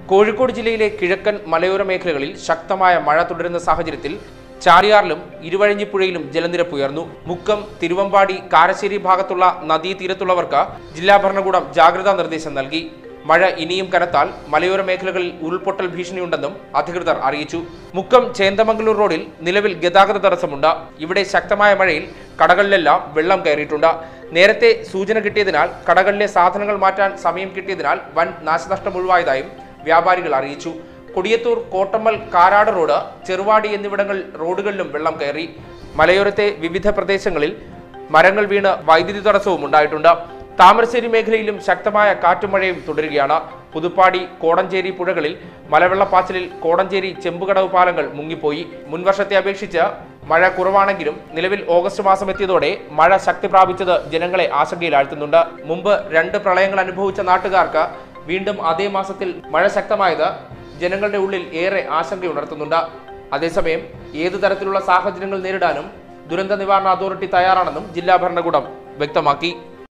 കോഴിക്കോട് ജില്ലയിലെ കിഴക്കൻ മലയോര മേഖലകളിൽ ശക്തമായ മഴ തുടരുന്ന സാഹചര്യത്തിൽ ചാലിയാറിലും ഇരുവഴിഞ്ഞിപ്പുഴയിലും ജലനിരപ്പ് ഉയർന്നു മുക്കം തിരുവമ്പാടി കാരശ്ശേരി ഭാഗത്തുള്ള നദീതീരത്തുള്ളവർക്ക് ജില്ലാ ഭരണകൂടം ജാഗ്രതാ നിർദ്ദേശം നൽകി മഴ ഇനിയും കനത്താൽ മലയോര മേഖലകളിൽ ഉരുൾപൊട്ടൽ ഭീഷണിയുണ്ടെന്നും അധികൃതർ അറിയിച്ചു മുക്കം ചേന്ദമംഗലൂർ റോഡിൽ നിലവിൽ ഗതാഗത തടസ്സമുണ്ട് ഇവിടെ ശക്തമായ മഴയിൽ കടകളിലെല്ലാം വെള്ളം കയറിയിട്ടുണ്ട് നേരത്തെ സൂചന കിട്ടിയതിനാൽ കടകളിലെ സാധനങ്ങൾ മാറ്റാൻ സമയം കിട്ടിയതിനാൽ വൻ നാശനഷ്ടം ഒഴിവായതായും വ്യാപാരികൾ അറിയിച്ചു കൊടിയത്തൂർ കോട്ടമ്മൽ കാരാട് റോഡ് ചെറുവാടി എന്നിവിടങ്ങൾ റോഡുകളിലും വെള്ളം കയറി മലയോരത്തെ വിവിധ പ്രദേശങ്ങളിൽ മരങ്ങൾ വീണ് വൈദ്യുതി തടസ്സവും ഉണ്ടായിട്ടുണ്ട് താമരശ്ശേരി മേഖലയിലും ശക്തമായ കാറ്റും മഴയും തുടരുകയാണ് പുതുപ്പാടി കോടഞ്ചേരി പുഴകളിൽ മലവെള്ളപ്പാച്ചിലിൽ കോടഞ്ചേരി ചെമ്പുകടവ് പാലങ്ങൾ മുങ്ങിപ്പോയി മുൻവർഷത്തെ അപേക്ഷിച്ച് മഴ കുറവാണെങ്കിലും നിലവിൽ ഓഗസ്റ്റ് മാസം എത്തിയതോടെ മഴ ശക്തി പ്രാപിച്ചത് ജനങ്ങളെ ആശങ്കയിലാഴ്ത്തുന്നുണ്ട് മുമ്പ് രണ്ട് പ്രളയങ്ങൾ അനുഭവിച്ച നാട്ടുകാർക്ക് വീണ്ടും അതേ മാസത്തിൽ മഴ ശക്തമായത് ജനങ്ങളുടെ ഉള്ളിൽ ഏറെ ആശങ്കയുണർത്തുന്നുണ്ട് അതേസമയം ഏതു തരത്തിലുള്ള സാഹചര്യങ്ങൾ നേരിടാനും ദുരന്ത നിവാരണ അതോറിറ്റി തയ്യാറാണെന്നും ജില്ലാ ഭരണകൂടം വ്യക്തമാക്കി